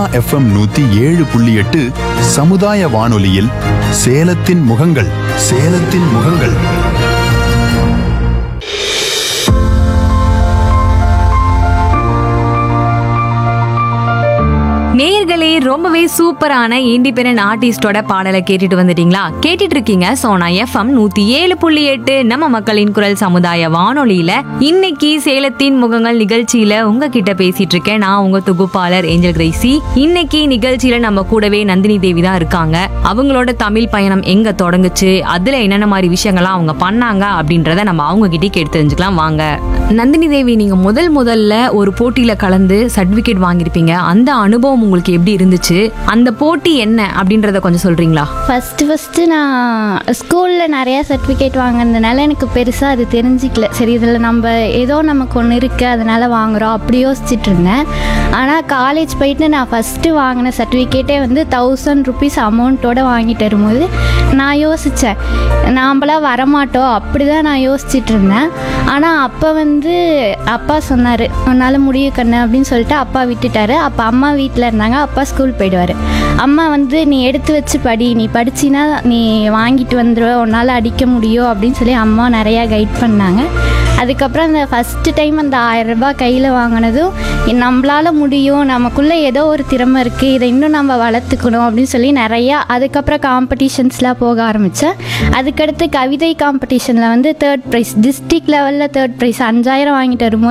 FM நூத்தி ஏழு புள்ளி எட்டு சமுதாய வானொலியில் சேலத்தின் முகங்கள் சேலத்தின் முகங்கள் நேயர்களே ரொம்பவே சூப்பரான இண்டிபெண்டன்ட் ஆர்டிஸ்டோட பாடலை கேட்டுட்டு வந்துட்டீங்களா கேட்டுட்டு இருக்கீங்க சோனா எஃப்எம் நூத்தி ஏழு புள்ளி எட்டு நம்ம மக்களின் குரல் சமுதாய வானொலியில இன்னைக்கு சேலத்தின் முகங்கள் நிகழ்ச்சியில உங்ககிட்ட பேசிட்டு இருக்கேன் நான் உங்க தொகுப்பாளர் ஏஞ்சல் கிரேசி இன்னைக்கு நிகழ்ச்சியில நம்ம கூடவே நந்தினி தேவி தான் இருக்காங்க அவங்களோட தமிழ் பயணம் எங்க தொடங்குச்சு அதுல என்னென்ன மாதிரி விஷயங்கள்லாம் அவங்க பண்ணாங்க அப்படின்றத நம்ம அவங்க கிட்டே கேட்டு தெரிஞ்சுக்கலாம் வாங்க நந்தினி தேவி நீங்க முதல் முதல்ல ஒரு போட்டியில கலந்து சர்டிபிகேட் வாங்கியிருப்பீங்க அந்த அனுபவம் உங்களுக்கு எப்படி இருந்துச்சு அந்த போட்டி என்ன அப்படின்றத கொஞ்சம் சொல்றீங்களா ஃபஸ்ட்டு ஃபஸ்ட்டு நான் ஸ்கூலில் நிறையா சர்டிஃபிகேட் வாங்கினதுனால எனக்கு பெருசாக அது தெரிஞ்சிக்கல சரி இதில் நம்ம ஏதோ நமக்கு ஒன்று இருக்குது அதனால் வாங்குகிறோம் அப்படி யோசிச்சுட்டு இருந்தேன் ஆனால் காலேஜ் போயிட்டு நான் ஃபஸ்ட்டு வாங்கின சர்டிஃபிகேட்டே வந்து தௌசண்ட் ருபீஸ் அமௌண்ட்டோட வாங்கிட்டு வரும்போது நான் யோசித்தேன் நாம்பளாம் வரமாட்டோம் அப்படி தான் நான் யோசிச்சுட்டு இருந்தேன் ஆனால் அப்போ வந்து அப்பா சொன்னார் உன்னால் முடிய கண்ணு அப்படின்னு சொல்லிட்டு அப்பா விட்டுட்டாரு அப்போ அம்மா வீட்டில் இருந்தாங்க அப்பா ஸ்கூல் போயிடுவார் அம்மா வந்து நீ எடுத்து வச்சு படி நீ படிச்சினா நீ வாங்கிட்டு வந்துடுவ உன்னால் அடிக்க முடியும் அப்படின்னு சொல்லி அம்மா நிறையா கைட் பண்ணாங்க அதுக்கப்புறம் அந்த ஃபஸ்ட்டு டைம் அந்த ஆயிரம் ரூபாய் கையில் வாங்கினதும் நம்மளால முடியும் நமக்குள்ளே ஏதோ ஒரு திறமை இருக்குது இதை இன்னும் நம்ம வளர்த்துக்கணும் அப்படின்னு சொல்லி நிறையா அதுக்கப்புறம் காம்படிஷன்ஸ்லாம் போக ஆரம்பித்தேன் அதுக்கடுத்து கவிதை காம்படிஷனில் வந்து தேர்ட் ப்ரைஸ் டிஸ்ட்ரிக்ட் லெவலில் தேர்ட் ப்ரைஸ் அஞ்சாயிரம் வாங்கிட்டு வரும்போது